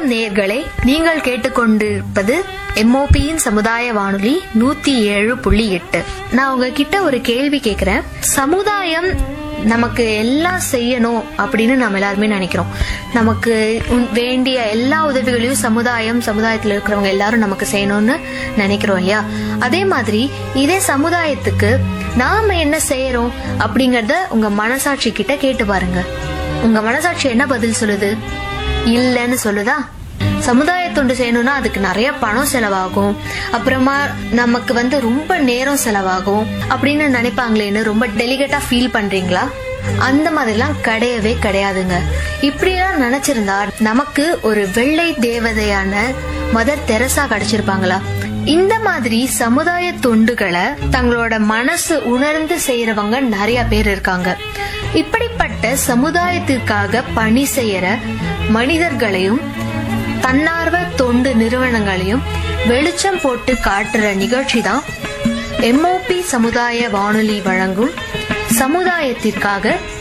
நேயர்களே நீங்கள் கேட்டுக்கொண்டிருப்பது எம்ஓபியின் சமுதாய வானொலி நூத்தி ஏழு புள்ளி எட்டு நான் உங்ககிட்ட ஒரு கேள்வி கேக்குறேன் சமுதாயம் நமக்கு எல்லாம் செய்யணும் அப்படின்னு நம்ம எல்லாருமே நினைக்கிறோம் நமக்கு உன்- வேண்டிய எல்லா உதவிகளையும் சமுதாயம் சமுதாயத்துல இருக்கிறவங்க எல்லாரும் நமக்கு செய்யணும்னு நினைக்கிறோம் இல்லையா அதே மாதிரி இதே சமுதாயத்துக்கு நாம என்ன செய்யறோம் அப்படிங்கறத உங்க மனசாட்சி கிட்ட கேட்டு பாருங்க உங்க மனசாட்சி என்ன பதில் சொல்லுது இல்லைன்னு சொல்லுதா சமுதாய தொண்டு செய்யணும்னா அதுக்கு நிறைய பணம் செலவாகும் அப்புறமா நமக்கு வந்து ரொம்ப நேரம் செலவாகும் அப்படின்னு நினைப்பாங்களேன்னு ரொம்ப டெலிகேட்டா ஃபீல் பண்றீங்களா அந்த மாதிரிலாம் கிடையவே கிடையாதுங்க இப்படியெல்லாம் நினைச்சிருந்தா நமக்கு ஒரு வெள்ளை தேவதையான மதர் தெரசா கிடைச்சிருப்பாங்களா இந்த மாதிரி சமுதாய தொண்டுகளை தங்களோட மனசு உணர்ந்து செய்யறவங்க நிறைய பேர் இருக்காங்க இப்படிப்பட்ட சமுதாயத்திற்காக பணி செய்யற மனிதர்களையும் தன்னார்வ தொண்டு நிறுவனங்களையும் வெளிச்சம் போட்டு காட்டுற நிகழ்ச்சி தான் எம்ஓபி சமுதாய வானொலி வழங்கும் சமுதாயத்திற்காக